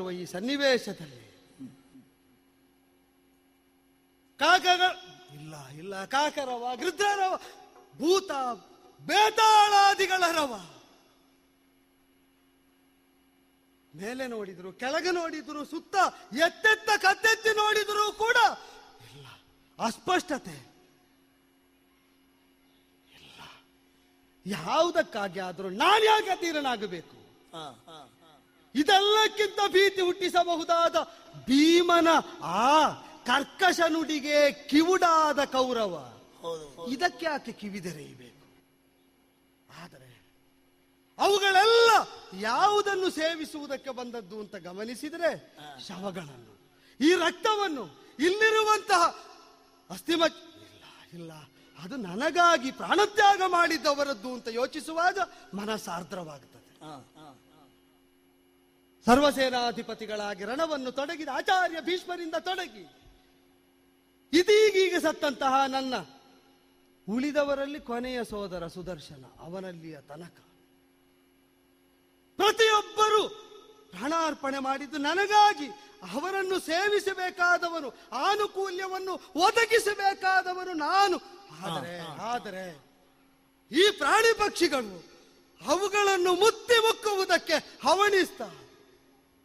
ಬೇಕಾಗಿರುವ ಈ ಸನ್ನಿವೇಶದಲ್ಲಿ ಕಾಕಗಳ ಇಲ್ಲ ಇಲ್ಲ ಕಾಕರವ ಗೃದ್ಧರವ ಭೂತ ಬೇತಾಳಾದಿಗಳ ರವ ಮೇಲೆ ನೋಡಿದ್ರು ಕೆಳಗೆ ನೋಡಿದ್ರು ಸುತ್ತ ಎತ್ತೆತ್ತ ಕತ್ತೆತ್ತಿ ನೋಡಿದ್ರು ಕೂಡ ಇಲ್ಲ ಅಸ್ಪಷ್ಟತೆ ಇಲ್ಲ ಯಾವುದಕ್ಕಾಗಿ ಆದರೂ ನಾನು ಯಾಕೆ ಅಧೀರನಾಗಬೇಕು ಹಾ, ಹಾ, ಹಾ. ಇದೆಲ್ಲಕ್ಕಿಂತ ಭೀತಿ ಹುಟ್ಟಿಸಬಹುದಾದ ಭೀಮನ ಆ ಕರ್ಕಶ ನುಡಿಗೆ ಕಿವುಡಾದ ಕೌರವ ಹೌದು ಹೌದು. ಇದಕ್ಕೆ ಯಾಕೆ ಕಿವಿದೆರೆಯಬೇಕು ಆದರೆ ಅವುಗಳೆಲ್ಲ ಯಾವುದನ್ನು ಸೇವಿಸುವುದಕ್ಕೆ ಬಂದದ್ದು ಅಂತ ಗಮನಿಸಿದರೆ ಶವಗಳನ್ನು ಈ ರಕ್ತವನ್ನು ಇಲ್ಲಿರುವಂತಹ ಅಸ್ಥಿಮ ಇಲ್ಲ ಇಲ್ಲ ಅದು ನನಗಾಗಿ ಪ್ರಾಣತ್ಯಾಗ ಮಾಡಿದ್ದವರದ್ದು ಅಂತ ಯೋಚಿಸುವಾಗ ಮನಸ್ಸಾರ್ದ್ರವಾಗುತ್ತದೆ ಹಾ, ಹಾ, ಹಾ. ಸರ್ವಸೇನಾಧಿಪತಿಗಳಾಗಿ ರಣವನ್ನು ತೊಡಗಿದ ಆಚಾರ್ಯ ಭೀಷ್ಮರಿಂದ ತೊಡಗಿ ಇದೀಗೀಗ ಸತ್ತಂತಹ ನನ್ನ ಉಳಿದವರಲ್ಲಿ ಕೊನೆಯ ಸೋದರ ಸುದರ್ಶನ ಅವನಲ್ಲಿಯ ತನಕ ಪ್ರತಿಯೊಬ್ಬರು ಪ್ರಾಣಾರ್ಪಣೆ ಮಾಡಿದ್ದು ನನಗಾಗಿ ಅವರನ್ನು ಸೇವಿಸಬೇಕಾದವನು ಆನುಕೂಲ್ಯವನ್ನು ಒದಗಿಸಬೇಕಾದವನು ನಾನು ಆದರೆ ಆದರೆ ಈ ಪ್ರಾಣಿ ಪಕ್ಷಿಗಳು ಅವುಗಳನ್ನು ಮುತ್ತಿ ಮುಕ್ಕುವುದಕ್ಕೆ ಹವಣಿಸ್ತಾ